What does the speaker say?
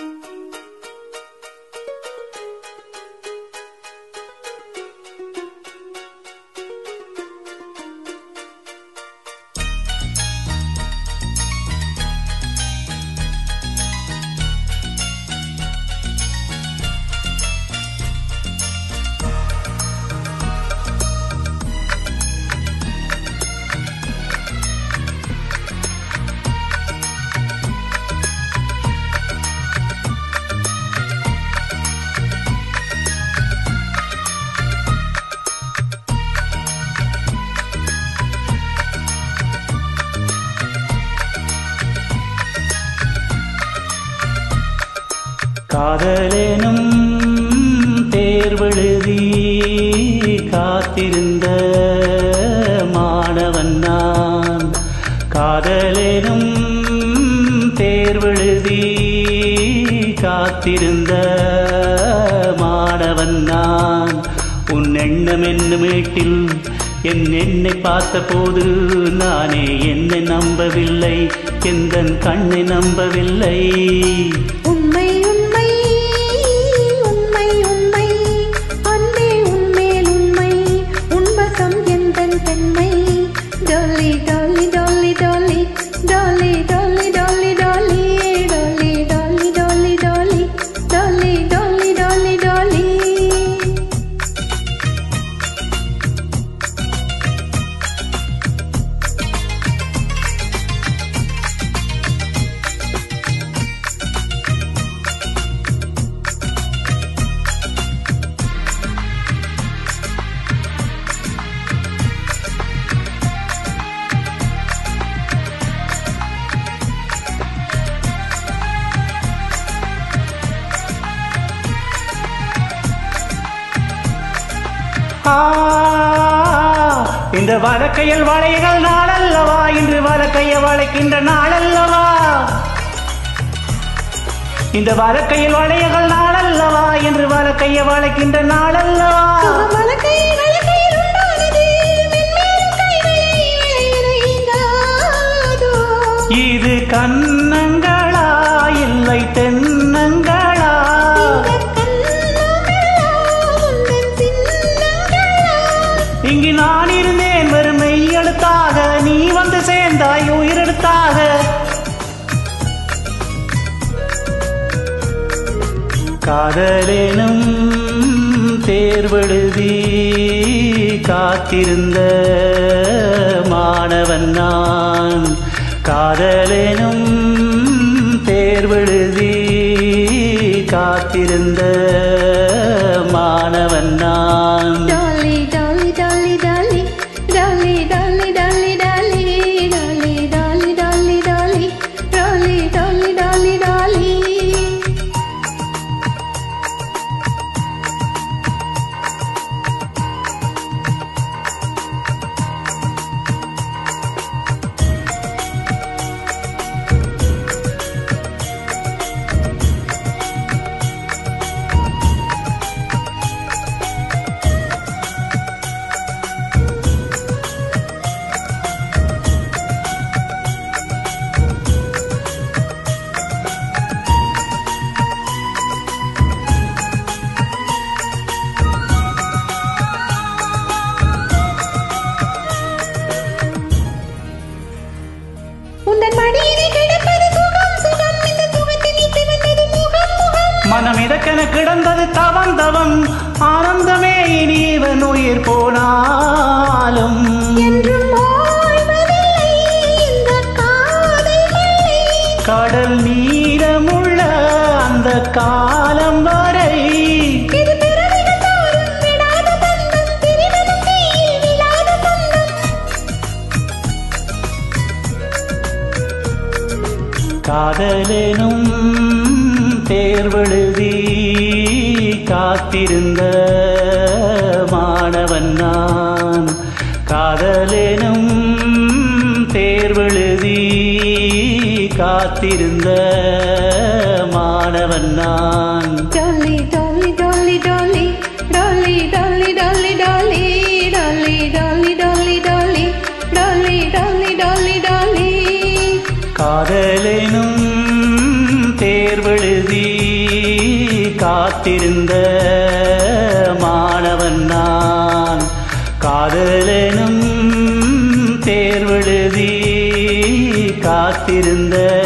காதலேனும் தேர்வெழுதி காத்திருந்த மாணவன் நான் காதலேனும் தேர்வெழுதி காத்திருந்த மாணவன் நான் உன் எண்ணம் என்னும் வீட்டில் என் என்னை பார்த்தபோது நானே என்னை நம்பவில்லை எந்த கண்ணை நம்பவில்லை உண்மை உண்மை உண்மை உண்மை அன்பே உன்மேல் உண்மை உன்வசம் எந்தன் பெண்மை டாலி டாலி டாலி டாலி டாலி டாலி டாலி டாலி டாலி டாலி டாலி டாலி டாலி டாலி டாலி டாலி ஆ, இந்த வழக்கையில் வளைகள் நாளல்லவா இன்று வழக்கைய வளைக்கின்ற நாளல்லவா இந்த வழக்கையில் வளையகள் நாளல்லவா என்று வழக்கைய வளைக்கின்ற நாளல்லவா வலக்கையில் வலக்கையில் உண்டானது மென்மேலும் கைகளை இழையிறாதோ இது கண்ணங்களா இல்லை தென்னங்களா இங்கு நான் இருந்தேன் வெறுமை எழுத்தாக நீ வந்து சேர்ந்தாய் உயிரெடுத்தாக காதலேனும் தேர்வெழுதி காத்திருந்த மாணவன் நான் காதலேனும் தேர்வெழுதி காத்திருந்த மாணவன் நான் டாலி டாலி டாலி டாலி டாலி டாலி டாலி டாலி டாலி டாலி டாலி டாலி டாலி டாலி டாலி டாலி உந்தன் மடியிலே கிடப்பது சுகம் சுகம் இந்த சுகத்தினில் சிவந்தது முகம் முகம் மனம் இதற்கென கிடந்தது தவம் தவம் ஆனந்தமே இனி இவன் உயிர் போனாலும் என்றும் ஓய்வதில்லை இந்த காதல் மழை கடல் நீரமுள்ள அந்த காலம் வரை இது பிறவிகள் தோறும் விடாத பந்தம் பிரிவதும் தீயில் விழாத சொந்தம் காதலெனும் தேர்வெழுதி காத்திருந்த மாணவன் நான் காதலெனும் தேர்வெழுதி காத்திருந்த மாணவன் நான் டாலி டாலி டாலி டாலி டாலி டாலி டாலி டாலி டாலி டாலி டாலி டாலி டாலி டாலி டாலி டாலி காதலெனும் தேர்வெழுதி காத்திருந்த மாணவன் நான் காதலெனும் தேர்வெழுதி காத்திருந்த